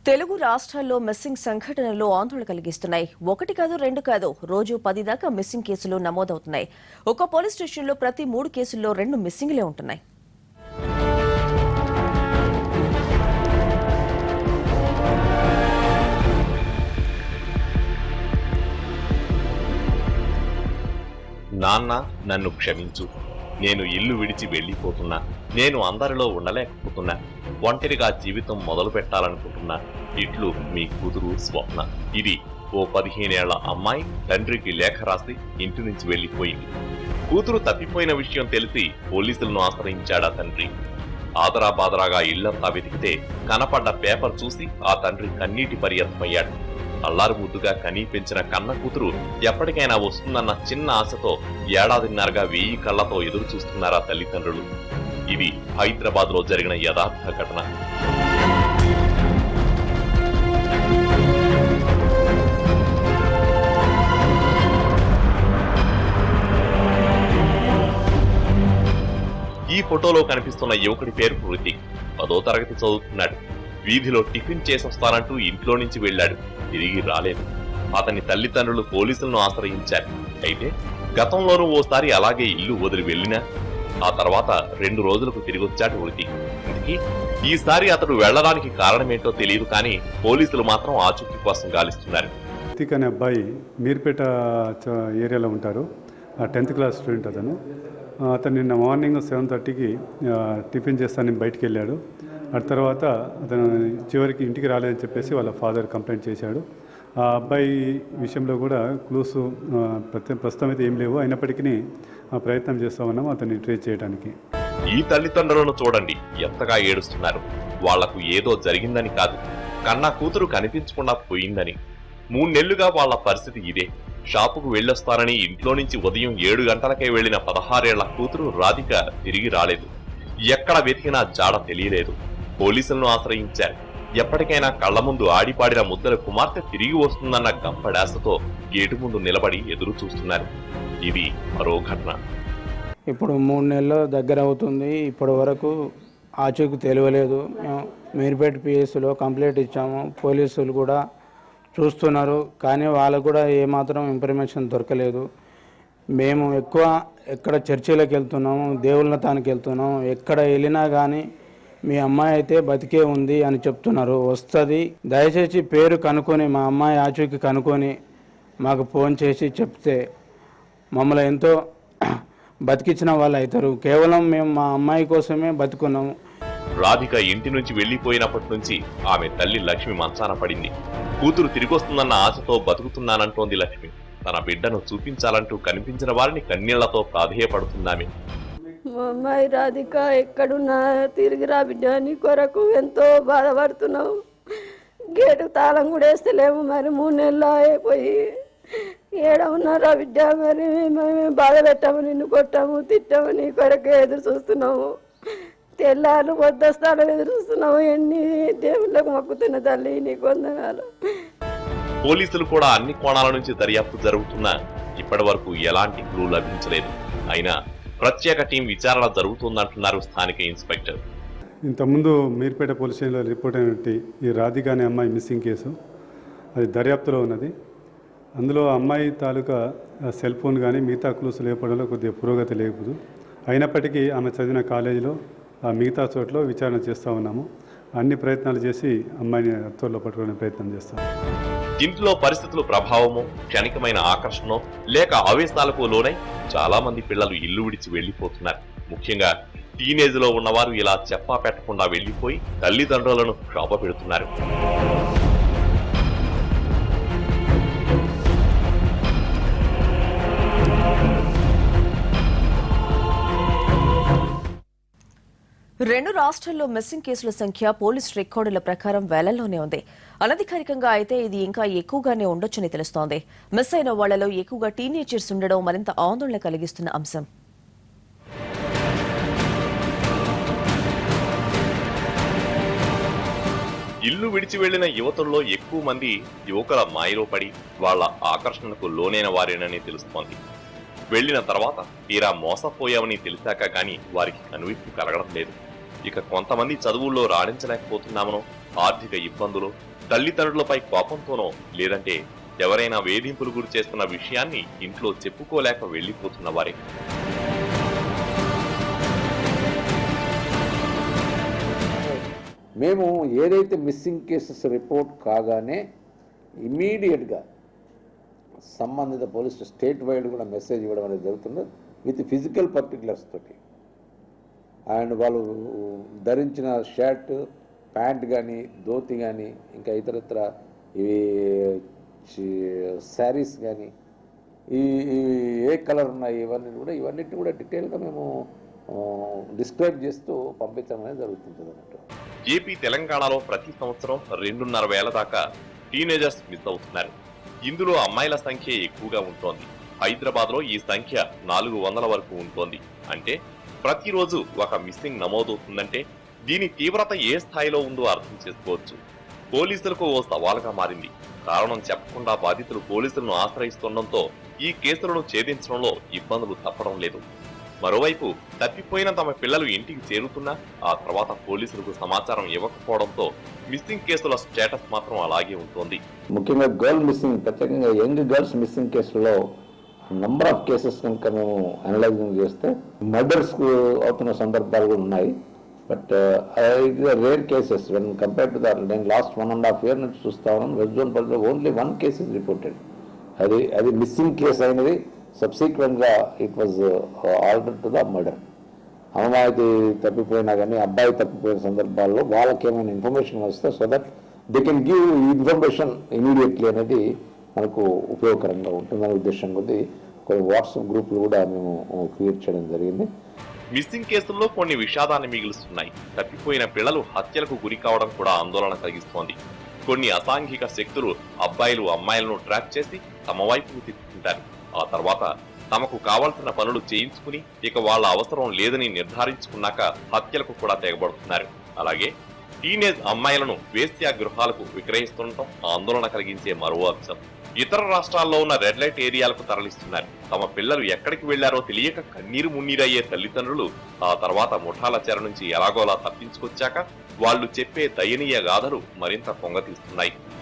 తెలుగు రాష్ట్రాల్లో మిస్సింగ్ సంఘటనలు ఆందోళన కలిగిస్తున్నాయి ఒకటి కాదు రెండు కాదు రోజు పది దాకా మిస్సింగ్ కేసులు నమోదవుతున్నాయి ఒక పోలీస్ స్టేషన్లో ప్రతి మూడు కేసుల్లో రెండు మిస్సింగ్లే ఉంటున్నాయి నాన్న నన్ను క్షమించు నేను ఇల్లు విడిచి వెళ్ళిపోతున్నా నేను అందరిలో ఉండలేకపోతున్నా ఒంటరిగా జీవితం మొదలు పెట్టాలనుకుంటున్నా ఇట్లు మీ కూతురు స్వప్న ఇది ఓ పదిహేనేళ్ల అమ్మాయి తండ్రికి లేఖ రాసి ఇంటి నుంచి వెళ్లిపోయింది కూతురు తప్పిపోయిన విషయం తెలిసి పోలీసులను ఆశ్రయించాడా తండ్రి ఆదరా బాదరాగా ఇల్లంతా వెతికితే కనపడ్డ పేపర్ చూసి ఆ తండ్రి కన్నీటి పర్యంతమయ్యాడు అల్లారు ముద్దుగా కనీ పెంచిన కన్న కూతురు ఎప్పటికైనా వస్తుందన్న చిన్న ఆశతో ఏడాదిన్నరగా వెయ్యి కళ్ళతో ఎదురు చూస్తున్నారా తల్లిదండ్రులు ఇది హైదరాబాద్ లో జరిగిన యథార్థ ఘటన ఈ ఫోటోలో కనిపిస్తున్న యువకుడి పేరు హృతిక్ పదో తరగతి చదువుతున్నాడు వీధిలో టిఫిన్ చేసొస్తానంటూ ఇంట్లో నుంచి వెళ్ళాడు తిరిగి రాలేదు అతని తల్లిదండ్రులు పోలీసులను ఆశ్రయించారు అయితే గతంలోనూ ఓసారి అలాగే ఇల్లు వదిలి వెళ్ళినా ఆ తర్వాత రెండు రోజులకు తిరిగొచ్చాడు హృతిక్ ఇంతకీ ఈసారి అతడు వెళ్ళడానికి కారణమేంటో తెలియదు కానీ పోలీసులు మాత్రం ఆచూకీ కోసం గాలిస్తున్నారు కార్తీక్ అనే అబ్బాయి మీర్పేట చ- ఏరియాలో ఉంటారు టెన్త్ క్లాస్ స్టూడెంట్ అతను ఆ, అతను నిన్న మార్నింగ్ సెవెన్ థర్టీకి టిఫిన్ చేస్తానని బయటికి వెళ్ళాడు ఆ తర్వాత అతను చివరికి ఇంటికి రాలేదని చెప్పేసి వాళ్ళ ఫాదర్ కంప్లైంట్ చేశాడు ఆ అబ్బాయి విషయంలో కూడా క్లూస్ ఆ, ప్రతి ప్రస్తుతం అయితే ఏం లేవు అయినప్పటికీ ఆ, ప్రయత్నం చేస్తా ఉన్నాం అతన్ని ట్రేస్ చేయడానికి ఈ తల్లిదండ్రులను చూడండి ఎంతగా ఏడుస్తున్నారు వాళ్లకు ఏదో జరిగిందని కాదు కన్నా కూతురు కనిపించకుండా పోయిందని మూణ్ణెళ్లుగా వాళ్ళ పరిస్థితి ఇదే షాపుకు వెళ్ళొస్తానని ఇంట్లో నుంచి ఉదయం ఏడు గంటలకే వెళ్లిన పదహారేళ్ల కూతురు రాధిక తిరిగి రాలేదు ఎక్కడ వెతికినా జాడ తెలియలేదు పోలీసులను ఆశ్రయించారు ఎప్పటికైనా కళ్ల ముందు ఆడిపాడిన ముద్దల కుమార్తె తిరిగి వస్తుందన్న గంపడాసతో గేటు ముందు నిలబడి ఎదురు చూస్తున్నారు ఇది మరో ఘటన ఇప్పుడు మూడు నెలలు దగ్గర అవుతుంది ఇప్పటి వరకు ఆచూకు తెలియలేదు మేము మీర్పేట పిఎస్లో కంప్లైంట్ ఇచ్చాము పోలీసులు కూడా చూస్తున్నారు కానీ వాళ్ళకు కూడా ఏమాత్రం ఇన్ఫర్మేషన్ దొరకలేదు మేము ఎక్కువ ఎక్కడ చర్చిలకు వెళ్తున్నాము దేవుళ్ళ తానికి వెళ్తున్నాము ఎక్కడ వెళ్ళినా కానీ మీ అమ్మాయి అయితే బతికే ఉంది అని చెప్తున్నారు వస్తుంది దయచేసి పేరు కనుక్కొని మా అమ్మాయి ఆచూకీ కనుక్కొని మాకు ఫోన్ చేసి చెప్తే మమ్మల్ని ఎంతో బతికించిన వాళ్ళు అవుతారు కేవలం మేము మా అమ్మాయి కోసమే బతుకున్నాము రాధిక ఇంటి నుంచి వెళ్లిపోయినప్పటి నుంచి ఆమె తల్లి లక్ష్మి మంచాన పడింది కూతురు తిరిగొస్తుందన్న ఆశతో బతుకుతున్నానంటోంది లక్ష్మి తన బిడ్డను చూపించాలంటూ కనిపించిన వారిని కన్నీళ్లతో ప్రాధేయపడుతుందామె మా అమ్మాయి రాధిక ఎక్కడున్నా తిరిగి రా బిడ్డ నీ కొరకు ఎంతో బాధపడుతున్నావు గేటు తాళం కూడా వేస్తలేము మరి మూడు నెలలు అయిపోయి ఏడ ఉన్నారా బిడ్డ మరి మేము బాధ పెట్టాము నిన్ను కొట్టాము తిట్టాము నీ కొరకు ఎదురు చూస్తున్నాము తెల్లారు వద్దస్తాను ఎదురు చూస్తున్నాము ఎన్ని దేవుళ్ళకు మొక్కుతున్న తల్లి నీకు వందనాలు పోలీసులు కూడా అన్ని కోణాల నుంచి దర్యాప్తు జరుగుతున్నా ఇప్పటి వరకు ఎలాంటి క్లూ లభించలేదు అయినా ప్రత్యేక టీం విచారణ జరుగుతుందంటున్నారు స్థానిక ఇన్స్పెక్టర్ ఇంతకుముందు మీర్పేట పోలీస్ స్టేషన్లో రిపోర్ట్ అయినట్టు ఈ రాధిక అనే అమ్మాయి మిస్సింగ్ కేసు అది దర్యాప్తులో ఉన్నది అందులో ఆ అమ్మాయి తాలూకా ఆ సెల్ ఫోన్ కానీ మిగతా క్లూస్ లేపడంలో కొద్దిగా పురోగతి లేకపోదు అయినప్పటికీ ఆమె చదివిన కాలేజీలో ఆ మిగతా చోట్ల విచారణ చేస్తూ ఉన్నాము అన్ని ప్రయత్నాలు చేసి అమ్మాయిని త్వరలో పట్టుకునే ప్రయత్నం చేస్తాం ఇంట్లో పరిస్థితుల ప్రభావమో క్షణికమైన ఆకర్షణో లేక ఆవేశాలకు లోనై చాలా మంది పిల్లలు ఇల్లు విడిచి వెళ్లిపోతున్నారు ముఖ్యంగా టీనేజ్ లో ఉన్నవారు ఇలా చెప్పా పెట్టకుండా వెళ్లిపోయి తల్లిదండ్రులను క్షోభ పెడుతున్నారు రెండు రాష్ట్రాల్లో మిస్సింగ్ కేసుల సంఖ్య పోలీస్ రికార్డుల ప్రకారం వేలల్లోనే ఉంది అనధికారికంగా అయితే ఇది ఇంకా ఎక్కువగానే ఉండొచ్చని తెలుస్తోంది మిస్ అయిన వాళ్లలో ఎక్కువగా టీనేజర్స్ ఉండడం మరింత ఆందోళన కలిగిస్తున్న అంశం ఇల్లు విడిచి వెళ్లిన యువతుల్లో ఎక్కువ మంది యువకుల మాయలో పడి వాళ్ల ఆకర్షణకు లోనైన వారేనని తెలుస్తోంది వెళ్లిన తర్వాత తీరా మోసపోయామని తెలిసాక గాని వారికి కనువిప్పు కలగడం లేదు ఇక కొంతమంది చదువుల్లో రాణించలేకపోతున్నామనో ఆర్థిక ఇబ్బందులు తల్లిదండ్రులపై కోపంతోనో లేదంటే ఎవరైనా వేధింపులు గురి చేస్తున్న విషయాన్ని ఇంట్లో చెప్పుకోలేక వెళ్లిపోతున్న వారే మేము ఏదైతే మిస్సింగ్ కేసెస్ రిపోర్ట్ కాగానే ఇమీడియట్గా సంబంధిత పోలీస్ స్టేట్ వైడ్ కూడా మెసేజ్ ఇవ్వడం అనేది జరుగుతుంది విత్ ఫిజికల్ పర్టికులర్స్ తోటి అండ్ వాళ్ళు ధరించిన షర్ట్ ప్యాంట్ కానీ ధోతి కానీ ఇంకా ఇతరత్ర ఇవి శారీస్ కానీ ఈ ఇవి ఏ కలర్ ఉన్నాయి ఇవన్నీ కూడా ఇవన్నిటిని కూడా డీటెయిల్గా మేము డిస్క్రైబ్ చేస్తూ పంపించడం అనేది జరుగుతుంటుంది అన్నట్టు ఏపీ తెలంగాణలో ప్రతి సంవత్సరం రెండున్నర వేల దాకా టీనేజర్స్ మిస్ అవుతున్నారు ఇందులో అమ్మాయిల సంఖ్య ఎక్కువగా ఉంటోంది హైదరాబాద్ లో ఈ సంఖ్య నాలుగు వందల వరకు ఉంటోంది అంటే ప్రతిరోజు ఒక మిస్సింగ్ నమోదవుతుందంటే దీని తీవ్రత ఏ స్థాయిలో ఉందో అర్థం చేసుకోవచ్చు పోలీసులకు ఓ సవాలుగా మారింది కారణం చెప్పకుండా బాధితులు పోలీసులను ఆశ్రయిస్తుండటంతో ఈ కేసులను ఛేదించడంలో ఇబ్బందులు తప్పడం లేదు మరోవైపు తప్పిపోయిన తమ పిల్లలు ఇంటికి చేరుతున్నా ఆ తర్వాత పోలీసులకు సమాచారం ఇవ్వకపోవడంతో మిస్సింగ్ కేసుల స్టేటస్ మాత్రం అలాగే ఉంటోంది ముఖ్యంగా గర్ల్ మిస్సింగ్ ప్రత్యేకంగా యంగ్ గర్ల్స్ మిస్సింగ్ కేసులో నంబర్ ఆఫ్ కేసెస్ కనుక మేము అనలైజింగ్ చేస్తే మర్డర్స్ అవుతున్న సందర్భాలు కూడా ఉన్నాయి బట్ ఇది rare cases when compare to that నేను last one and half year నుంచి చూస్తా ఉన్నాను వెస్ట్ జోన్ పరిధిలో only one case is reported అది అది మిస్సింగ్ కేసు అయినది సబ్సిక్వెంట్గా it was order to the murder అమ్మాయికి తప్పిపోయినా కానీ అబ్బాయి తప్పిపోయిన సందర్భాల్లో వాళ్ళకి ఏమైనా ఇన్ఫర్మేషన్ వస్తే so that they can give information immediately అనేది మనకు ఉపయోగకరంగా ఉంటుందనే ఉద్దేశం కొద్దీ కొన్ని వాట్సాప్ గ్రూపులు కూడా మేము క్రియేట్ చేయడం జరిగింది మిస్సింగ్ కేసుల్లో కొన్ని విషాదాన్ని మిగులుస్తున్నాయి తప్పిపోయిన పిల్లలు హత్యలకు గురి కావడం కూడా ఆందోళన కలిగిస్తోంది కొన్ని అసాంఘిక శక్తులు అబ్బాయిలు అమ్మాయిలను ట్రాక్ చేసి తమ వైపుకు తిప్పుకుంటారు ఆ తర్వాత తమకు కావలసిన పనులు చేయించుకుని ఇక వాళ్ళ అవసరం లేదని నిర్ధారించుకున్నాక హత్యలకు కూడా తెగబడుతున్నారు అలాగే టీనేజ్ అమ్మాయిలను వేశ్యా గృహాలకు విక్రయిస్తుండటం ఆందోళన కలిగించే మరో అంశం ఇతర రాష్ట్రాల్లో ఉన్న రెడ్ లైట్ ఏరియాలకు తరలిస్తున్నారు తమ పిల్లలు ఎక్కడికి వెళ్లారో తెలియక కన్నీరు మున్నీరయ్యే తల్లిదండ్రులు ఆ తర్వాత ముఠాల చెర నుంచి ఎలాగోలా తప్పించుకొచ్చాక వాళ్ళు చెప్పే దయనీయ గాథలు మరింత పొంగతీస్తున్నాయి